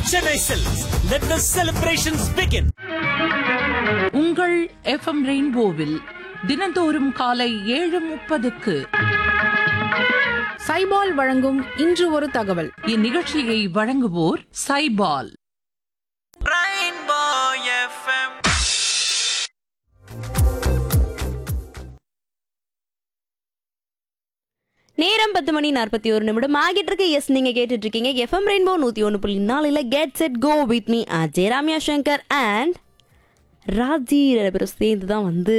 Chennai Silks. Let the celebrations begin. உங்கள் FM ரெயின்போவில் தினந்தோறும் காலை ஏழு முப்பதுக்கு சைபால் வழங்கும் இன்று ஒரு தகவல் இந்நிகழ்ச்சியை வழங்குவோர் சைபால் நேரம் பத்து மணி நாற்பத்தி ஒரு நிமிடம் ஆகிட்டு இருக்கு எஸ் நீங்க கேட்டுட்டு இருக்கீங்க எஃப்எம் ரெயின்போ நூத்தி ஒன்று புள்ளி நாலுல get set go with me Ajay Ramya Shankar and Raji ரெண்டு பேரும் சேர்ந்து தான் வந்து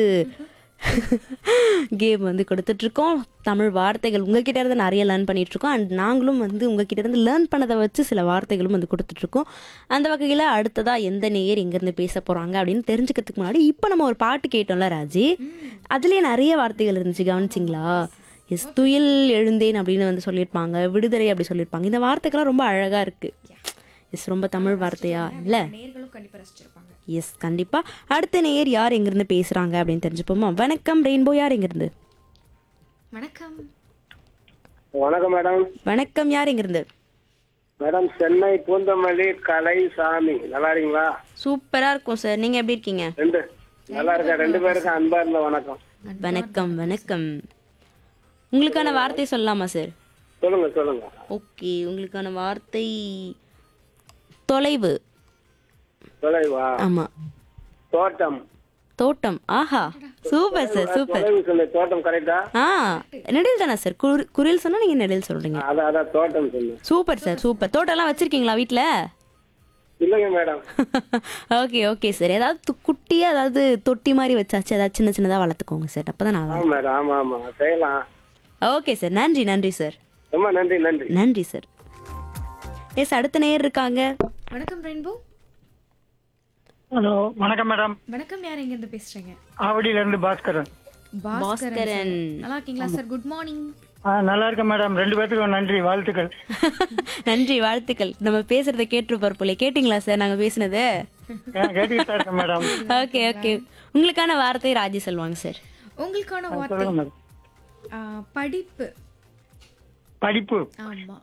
கேம் வந்து கொடுத்துட்டு இருக்கோம் தமிழ் வார்த்தைகள் உங்ககிட்ட இருந்து நிறைய லேர்ன் பண்ணிட்டு இருக்கோம் அண்ட் நாங்களும் வந்து உங்ககிட்ட இருந்து லேர்ன் பண்ணதை வச்சு சில வார்த்தைகளும் வந்து கொடுத்துட்டு இருக்கோம் அந்த வகையில் அடுத்ததா எந்த நேயர் எங்கேருந்து பேச போறாங்க அப்படின்னு தெரிஞ்சுக்கிறதுக்கு முன்னாடி இப்போ நம்ம ஒரு பாட்டு கேட்டோம்ல ராஜி அதுலயே நிறைய வார்த்தைகள் இருந்துச்சு கவனிச்சிங்களா எஸ் துயில் எழுந்தேன் அப்படின்னு வந்து சொல்லியிருப்பாங்க விடுதலை அப்படி சொல்லியிருப்பாங்க இந்த வார்த்தைகள்லாம் ரொம்ப அழகா இருக்கு எஸ் ரொம்ப தமிழ் வார்த்தையா இல்ல எஸ் கண்டிப்பா அடுத்த நேயர் யார் எங்கிருந்து பேசுறாங்க அப்படின்னு தெரிஞ்சுப்போமா வணக்கம் ரெயின்போ யார் எங்கிருந்து வணக்கம் வணக்கம் மேடம் வணக்கம் யார் எங்கிருந்து மேடம் சென்னை பூந்தமல்லி கலை சாமி நல்லா இருக்கீங்களா சூப்பரா இருக்கும் சார் நீங்க எப்படி இருக்கீங்க ரெண்டு நல்லா இருக்கா ரெண்டு பேருக்கும் அன்பா இருந்த வணக்கம் வணக்கம் வணக்கம் உங்களுக்கான வார்த்தை சொல்லலாமா சார் சொல்லுங்க சொல்லுங்க ஓகே உங்களுக்கான வார்த்தை தொலைவு தொலைவா ஆமா தோட்டம் தோட்டம் ஆஹா சூப்பர் சார் சூப்பர் தொலைவு சொல்லு தோட்டம் கரெக்டா ஆ நெடில் தானே சார் குரு- குரில் சொன்னா நீங்க நெடில் சொல்றீங்க அதான் அதான் தோட்டம் சொல்லு சூப்பர் சார் சூப்பர் தோட்டம்லாம் வச்சிருக்கீங்களா வீட்ல இல்லைங்க மேடம் ஓகே ஓகே சார் ஏதாவது து- குட்டியா ஏதாவது தொட்டி மாதிரி வச்சாச்சு ஏதாவது சின்ன சின்னதா வளர்த்துக்கோங்க சார் அப்பதான் நல்லா ஆமா மேடம் ஆமா ஆமா செய்யலாம் ஓகே சார் நன்றி நன்றி சார் ரொம்ப நன்றி நன்றி நன்றி சார் எஸ் அடுத்த நேயர் இருக்காங்க வணக்கம் ரெயின்போ ஹலோ வணக்கம் மேடம் வணக்கம் யார் எங்க இருந்து பேசுறீங்க ஆவடியில இருந்து பாஸ்கரன் பாஸ்கரன் நல்லா இருக்கீங்களா சார் குட் மார்னிங் ஆ நல்லா இருக்கேன் மேடம் ரெண்டு பேத்துக்கும் நன்றி வாழ்த்துக்கள் நன்றி வாழ்த்துக்கள் நம்ம பேசுறத கேட்டிருப்பார் போல கேட்டிங்களா சார் நாங்க பேசுனது ஆ, கேட்டுக்கிட்டு தான் இருக்கேன் மேடம் ஓகே ஓகே உங்களுக்கான வார்த்தை ராஜி சொல்லுவாங்க சார் உங்களுக்கான வார்த்தை சொல்லுங்க மேடம் ஆ, படிப்பு படிப்பு ஆமா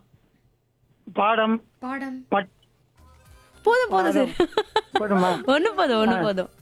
பாடம் பாடம் பட் போதும் போதும் சார் போதுமா ஒண்ணு போதும் ஒண்ணு போதும்